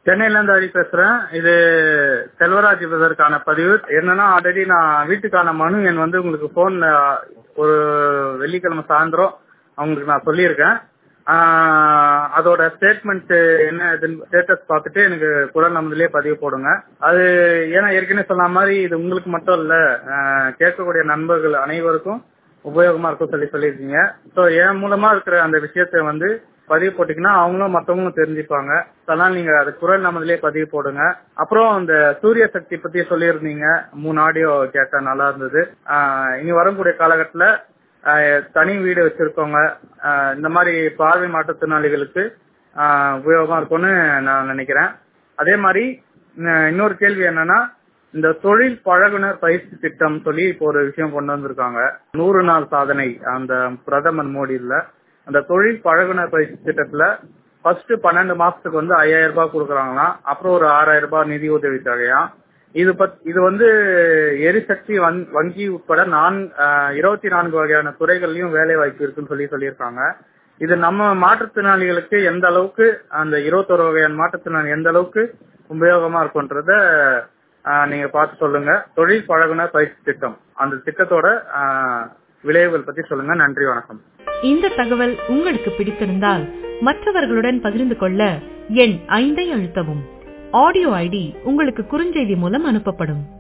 சென்னையில இருந்து ஹரி பேசுறேன் இது செல்வராஜ் பிரதருக்கான பதிவு என்னன்னா ஆல்ரெடி நான் வீட்டுக்கான மனு எண் வந்து உங்களுக்கு போன்ல ஒரு வெள்ளிக்கிழமை சாயந்தரம் அவங்களுக்கு நான் சொல்லியிருக்கேன் ஆஹ் அதோட ஸ்டேட்மெண்ட் என்ன ஸ்டேட்டஸ் பார்த்துட்டு எனக்கு குரல் நமதுலயே பதிவு போடுங்க அது ஏன்னா ஏற்கனவே சொன்ன மாதிரி இது உங்களுக்கு மட்டும் இல்ல ஆஹ் கேட்கக்கூடிய நண்பர்கள் அனைவருக்கும் உபயோகமா இருக்கும் சொல்லி சொல்லியிருக்கீங்க ஸோ என் மூலமா இருக்கிற அந்த விஷயத்தை வந்து பதிவு போட்டீங்கன்னா அவங்களும் மற்றவங்களும் தெரிஞ்சுப்பாங்க அதனால நீங்க அது குரல் நமதுலயே பதிவு போடுங்க அப்புறம் இந்த சூரிய சக்தி பத்தி சொல்லியிருந்தீங்க மூணு ஆடியோ கேட்ட நல்லா இருந்தது ஆஹ் இனி வரக்கூடிய காலகட்டத்துல ஆஹ் தனி வீடு வச்சிருக்கவங்க ஆஹ் இந்த மாதிரி பார்வை மாற்றுத்திறனாளிகளுக்கு ஆஹ் உபயோகமா இருக்கும்னு நான் நினைக்கிறேன் அதே மாதிரி இன்ன- இன்னொரு கேள்வி என்னன்னா இந்த தொழில் பழகுனர் பயிற்சி திட்டம் சொல்லி இப்போ ஒரு விஷயம் கொண்டு வந்திருக்காங்க நூறு நாள் சாதனை அந்த பிரதமர் மோடியில அந்த தொழில் பழகுனர் பயிற்சி திட்டத்துல ஃபர்ஸ்ட் பன்னெண்டு மாசத்துக்கு வந்து ஐயாயிரம் ரூபாய் கொடுக்குறாங்களாம் அப்புறம் ஒரு ஆறாயிரம் ரூபாய் நிதி உதவி தொகையா இது பத் இது வந்து எரிசக்தி வங்- வங்கி உட்பட நான் இருபத்தி நான்கு வகையான துறைகள்லயும் வேலை வாய்ப்பு இருக்குன்னு சொல்லி சொல்லியிருக்காங்க இது நம்ம மாற்றுத்திறனாளிகளுக்கு எந்த அளவுக்கு அந்த இருபத்தொரு வகையான மாற்றுத்திறனாளி எந்த அளவுக்கு உபயோகமா இருக்குன்றத ஆஹ், நீங்க பார்த்து சொல்லுங்க தொழில் பழகுனர் பயிற்சி திட்டம் அந்த திட்டத்தோட ஆஹ், விளைவுகள் பத்தி சொல்லுங்க நன்றி வணக்கம் இந்த தகவல் உங்களுக்கு பிடித்திருந்தால் மற்றவர்களுடன் பகிர்ந்து கொள்ள எண் ஐந்தை அழுத்தவும் ஆடியோ ஐடி உங்களுக்கு குறுஞ்செய்தி மூலம் அனுப்பப்படும்